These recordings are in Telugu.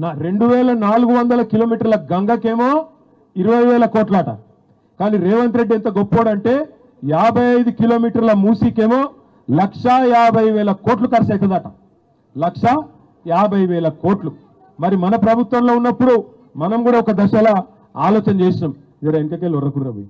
నా రెండు వేల నాలుగు వందల కిలోమీటర్ల గంగకేమో ఇరవై వేల కోట్లాట కానీ రేవంత్ రెడ్డి ఎంత గొప్పోడంటే యాభై ఐదు కిలోమీటర్ల మూసీకేమో లక్షా యాభై వేల కోట్లు ఖర్చు అవుతుందట లక్ష యాభై వేల కోట్లు మరి మన ప్రభుత్వంలో ఉన్నప్పుడు మనం కూడా ఒక దశలా ఆలోచన చేసినాం ఇక్కడ వెనకకెళ్ళి ఉర్రకుర్ర పోయి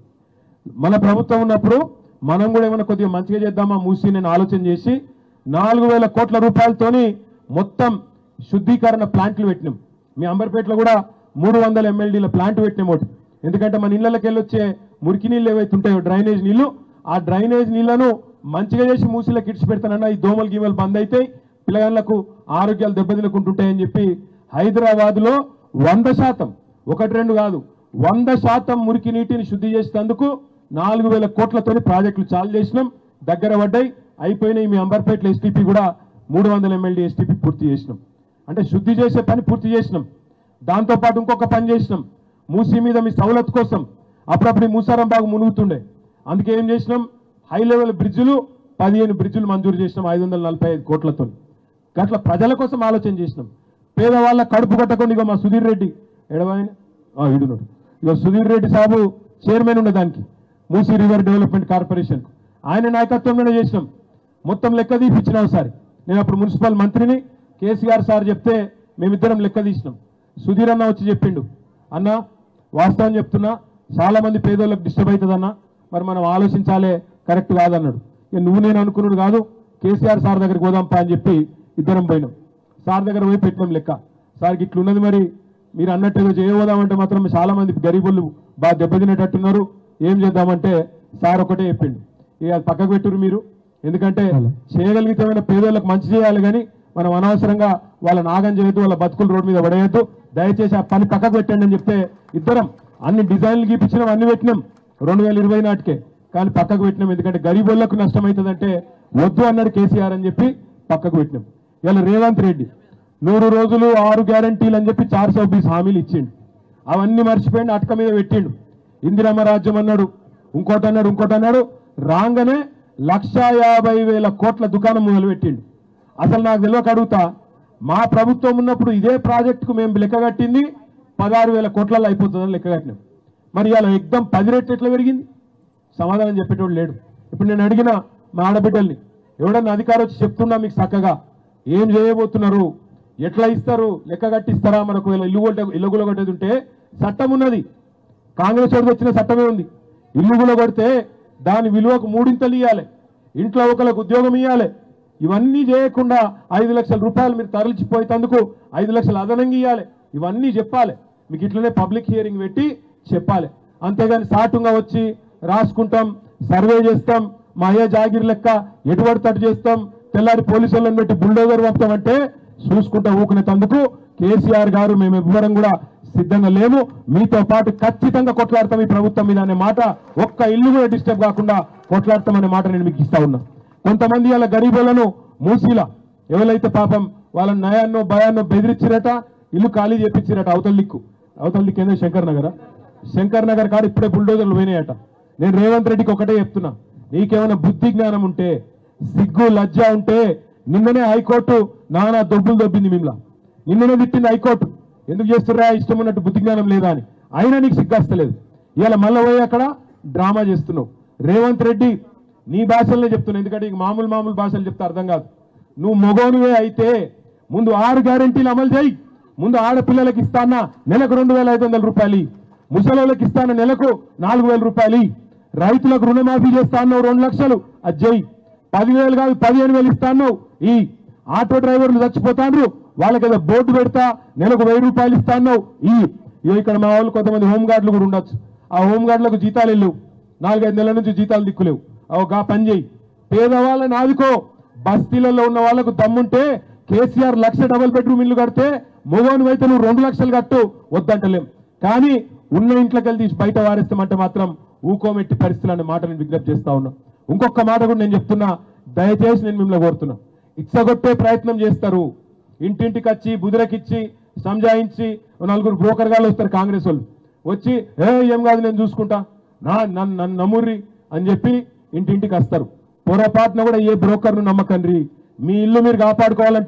మన ప్రభుత్వం ఉన్నప్పుడు మనం కూడా ఏమైనా కొద్దిగా మంచిగా చేద్దామా మూసి నేను ఆలోచన చేసి నాలుగు వేల కోట్ల రూపాయలతోని మొత్తం శుద్ధీకరణ ప్లాంట్లు పెట్టినాం మీ అంబర్పేటలో కూడా మూడు వందల ఎంఎల్డీల ప్లాంట్ పెట్టినాం ఒకటి ఎందుకంటే మన ఇళ్ళకి వెళ్ళి వచ్చే మురికి నీళ్ళు ఏవైతే ఉంటాయో డ్రైనేజ్ నీళ్లు ఆ డ్రైనేజ్ నీళ్లను మంచిగా చేసి మూసిలోకి ఇడిచి పెడతానన్నా ఈ దోమలు గీమలు బంద్ అవుతాయి పిల్లగాళ్ళకు ఆరోగ్యాలు దెబ్బతినకుంటుంటాయని చెప్పి హైదరాబాద్ లో వంద శాతం ఒకటి రెండు కాదు వంద శాతం మురికి నీటిని శుద్ధి చేసేందుకు నాలుగు వేల కోట్లతోని ప్రాజెక్టులు చాలు చేసినాం దగ్గర పడ్డాయి అయిపోయినాయి మీ అంబర్పేటలో ఎస్టీపీ కూడా మూడు వందల ఎమ్మెల్యే ఎస్టీపీ పూర్తి చేసినాం అంటే శుద్ధి చేసే పని పూర్తి చేసినాం దాంతో పాటు ఇంకొక పని చేసినాం మూసీ మీద మీ సవలత్ కోసం అప్పుడప్పుడు ఈ మూసారం బాగా మునుగుతుండే అందుకే ఏం చేసినాం హై లెవెల్ బ్రిడ్జులు పదిహేను బ్రిడ్జులు మంజూరు చేసినాం ఐదు వందల నలభై ఐదు కోట్లతో గట్ల ప్రజల కోసం ఆలోచన చేసినాం పేదవాళ్ళ కడుపు కట్టకుండా ఇగో మా సుధీర్ రెడ్డి ఎడవాయన ఇడున్నాడు ఇగో సుధీర్ రెడ్డి సాబు చైర్మన్ ఉండే దానికి మూసీ రివర్ డెవలప్మెంట్ కార్పొరేషన్ ఆయన నాయకత్వంలోనే చేసినాం మొత్తం లెక్క తీపిచ్చినాం సార్ నేను అప్పుడు మున్సిపల్ మంత్రిని కేసీఆర్ సార్ చెప్తే మేమిద్దరం లెక్క తీసినాం సుధీర్ అన్న వచ్చి చెప్పిండు అన్న వాస్తవం చెప్తున్నా చాలా మంది పేదోళ్ళకి డిస్టర్బ్ అవుతుందన్న మరి మనం ఆలోచించాలే కరెక్ట్ కాదన్నాడు ఇక నువ్వు నేను అనుకున్నాడు కాదు కేసీఆర్ సార్ దగ్గరికి పోదాంపా అని చెప్పి ఇద్దరం పోయినాం సార్ దగ్గర పోయి పెట్టినాం లెక్క సార్కి ఇట్లున్నది మరి మీరు అన్నట్టు ఏదో చేయబోదామంటే మాత్రం చాలా మంది గరీబులు బాగా దెబ్బతినేటట్టున్నారు ఏం చేద్దామంటే సార్ ఒకటే చెప్పిండు ఇక అది పక్కకు పెట్టురు మీరు ఎందుకంటే చేయగలిగితే ఏమైనా పేదోళ్ళకి మంచి చేయాలి కానీ మనం అనవసరంగా వాళ్ళ నాగం చేయొద్దు వాళ్ళ బతుకులు రోడ్డు మీద పడేయద్దు దయచేసి ఆ పని పక్కకు పెట్టండి అని చెప్తే ఇద్దరం అన్ని డిజైన్లు గీపించినాం అన్ని పెట్టినాం రెండు వేల ఇరవై నాటికే కానీ పక్కకు పెట్టినాం ఎందుకంటే గరీబులకు నష్టం అవుతుందంటే వద్దు అన్నాడు కేసీఆర్ అని చెప్పి పక్కకు పెట్టినాం ఇలా రేవంత్ రెడ్డి నూరు రోజులు ఆరు గ్యారంటీలు అని చెప్పి చార్ సో బీస్ హామీలు ఇచ్చిండు అవన్నీ మర్చిపోయిండు అటక మీద పెట్టిండు ఇందిరమ్మ రాజ్యం అన్నాడు ఇంకోటి అన్నాడు ఇంకోటి అన్నాడు రాగానే లక్షా యాభై వేల కోట్ల దుకాణం మొదలు పెట్టిండు అసలు నాకు తెలియక అడుగుతా మా ప్రభుత్వం ఉన్నప్పుడు ఇదే ప్రాజెక్టుకు మేము లెక్క కట్టింది పదహారు వేల కోట్లలో అయిపోతుందని లెక్క కట్టినాం మరి ఇలా ఎగ్దం పది రెట్లు ఎట్లా పెరిగింది సమాధానం చెప్పేటోడు లేడు ఇప్పుడు నేను అడిగిన మా ఆడబిడ్డల్ని ఎవడన్నా అధికారం వచ్చి చెప్తున్నా మీకు చక్కగా ఏం చేయబోతున్నారు ఎట్లా ఇస్తారు లెక్క కట్టిస్తారా మనకు ఒకవేళ ఇల్లు కొట్టే ఇల్లు కూడా కొట్టేది ఉంటే చట్టం ఉన్నది కాంగ్రెస్ వాడికి వచ్చిన చట్టమే ఉంది ఇల్లు కూడా కొడితే దాని విలువకు మూడింతలు ఇవ్వాలి ఇంట్లో ఒకరికి ఉద్యోగం ఇవ్వాలి ఇవన్నీ చేయకుండా ఐదు లక్షల రూపాయలు మీరు తరలిచిపోయేందుకు ఐదు లక్షలు అదనంగా ఇవ్వాలి ఇవన్నీ చెప్పాలి మీకు ఇట్లనే పబ్లిక్ హియరింగ్ పెట్టి చెప్పాలి అంతేగాని సాటుగా వచ్చి రాసుకుంటాం సర్వే చేస్తాం మా అయ్య జాగిర్ లెక్క ఎటువంటి తట్టు చేస్తాం తెల్లారి పోలీసు వాళ్ళని పెట్టి బుల్డోజర్ పంపుతామంటే చూసుకుంటా ఊకునేందుకు కేసీఆర్ గారు మేము ఎవ్వరం కూడా సిద్ధంగా లేము మీతో పాటు ఖచ్చితంగా కొట్లాడతాం ఈ ప్రభుత్వం మీద అనే మాట ఒక్క ఇల్లు కూడా డిస్టర్బ్ కాకుండా కొట్లాడతామనే మాట నేను మీకు ఇస్తా ఉన్నా కొంతమంది వాళ్ళ గరీబులను మూసీలా ఎవరైతే పాపం వాళ్ళ నయాన్నో భయాన్నో బెదిరించిరట ఇల్లు ఖాళీ చేపించిరట అవతల దిక్కు అవతల దిక్కు ఏందో శంకర్ నగరా శంకర్ నగర్ కాడ ఇప్పుడే బుల్డోజర్లు పోయినాయట నేను రేవంత్ రెడ్డికి ఒకటే చెప్తున్నా నీకేమైనా బుద్ధి జ్ఞానం ఉంటే సిగ్గు లజ్జ ఉంటే నిన్ననే హైకోర్టు నానా దొబ్బులు దొబ్బింది మిమ్మల్ని నిన్ననే తిట్టింది హైకోర్టు ఎందుకు చేస్తుర్రా ఇష్టం ఉన్నట్టు బుద్ధి జ్ఞానం లేదా అని అయినా నీకు సిగ్గస్తలేదు ఇవాళ మళ్ళీ పోయి అక్కడ డ్రామా చేస్తున్నావు రేవంత్ రెడ్డి నీ భాషలనే చెప్తున్నా ఎందుకంటే ఇక మామూలు మామూలు భాషలు చెప్తే అర్థం కాదు నువ్వు మొగోనువే అయితే ముందు ఆరు గ్యారెంటీలు అమలు చేయి ముందు ఆడపిల్లలకి ఇస్తానా నెలకు రెండు వేల ఐదు వందల రూపాయలు ఇయ్యి. ముసలోళ్ళకి ఇస్తాను నెలకు నాలుగు వేల రూపాయలు ఇయ్యి. రైతులకు రుణమాఫీ చేస్తాను రెండు లక్షలు అది చేయి పదివేలు కాదు పదిహేను వేలు ఇస్తాను ఈ ఆటో డ్రైవర్లు చచ్చిపోతాండ్రు వాళ్ళకి ఏదో బోర్డు పెడతా నెలకు వెయ్యి రూపాయలు ఇస్తాను ఈ ఇగో ఇక్కడ మా వాళ్ళు కొంతమంది హోంగార్డులు కూడా ఉండొచ్చు ఆ హోంగార్డులకు జీతాలు వెళ్ళవు నాలుగైదు నెలల నుంచి జీతాలు దిక్కులేవు అవు గా పని చేయి పేదవాళ్ళని ఆదుకో బస్తీలలో ఉన్న వాళ్ళకు దమ్ముంటే కేసీఆర్ లక్ష డబుల్ బెడ్రూమ్ ఇల్లు కడితే మొగోని అయితే నువ్వు రెండు లక్షలు కట్టు వద్దంటలేం కానీ ఉన్న ఇంట్లోకి వెళ్ళి తీసి బయట వారేస్తామంటే మాత్రం ఊకోమెట్టి పరిస్థితులు అనే మాట నేను విజ్ఞప్తి చేస్తా ఉన్నా ఇంకొక మాట కూడా నేను చెప్తున్నా దయచేసి నేను మిమ్మల్ని కోరుతున్నా ఇచ్చగొట్టే ప్రయత్నం చేస్తారు ఇంటింటికి వచ్చి బుదిరకిచ్చి సంజాయించి ఓ నలుగురు బ్రోకర్ గాళ్ళు వస్తారు కాంగ్రెస్ వాళ్ళు వచ్చి ఏ ఏం కాదు నేను చూసుకుంటా నా నన్ను నన్ను నమ్ముర్రి అని చెప్పి ఇంటింటికి వస్తారు పొరపాటున కూడా ఏ బ్రోకర్ను నమ్మకండి మీ ఇల్లు మీరు కాపాడుకోవాలంటే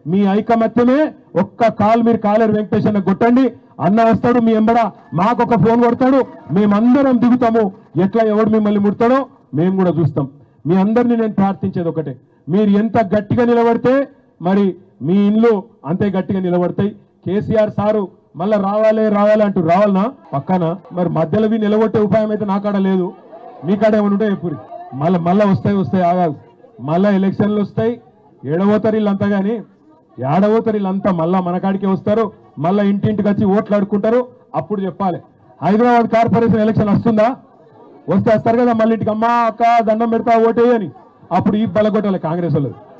మీ ఐకమత్యమే ఒక్క కాల్ మీరు కాలేరు వెంకటేష్ అన్న కొట్టండి అన్న వస్తాడు మీ ఎంబడ మాకొక ఫోన్ కొడతాడు మేమందరం దిగుతాము ఎట్లా ఎవడు మిమ్మల్ని ముడతాడో మేము కూడా చూస్తాం మీ అందరినీ నేను ప్రార్థించేది ఒకటే మీరు ఎంత గట్టిగా నిలబడితే మరి మీ ఇండ్లు అంతే గట్టిగా నిలబడతాయి కేసీఆర్ సారు మళ్ళా రావాలే రావాలి అంటూ రావాలనా పక్కన మరి మధ్యలో ఇవి నిలబొట్టే ఉపాయం అయితే నా కాడ లేదు మీ కాడ ఏమైనా ఉంటే ఎప్పుడు మళ్ళీ మళ్ళా వస్తాయి వస్తాయి ఆగాలి మళ్ళా ఎలక్షన్లు వస్తాయి ఏడవోతారు వీళ్ళంతా కానీ ఏడవోతారు వీళ్ళంతా మళ్ళా మన కాడికే వస్తారు మళ్ళా ఇంటింటికి వచ్చి ఓట్లు ఆడుకుంటారు అప్పుడు చెప్పాలి హైదరాబాద్ కార్పొరేషన్ ఎలక్షన్ వస్తుందా వస్తే వస్తారు కదా మళ్ళీ ఇంటికి అమ్మా అక్క దండం పెడతా ఓటే అని అప్పుడు ఈ బలగొట్టాలి కాంగ్రెస్ వాళ్ళు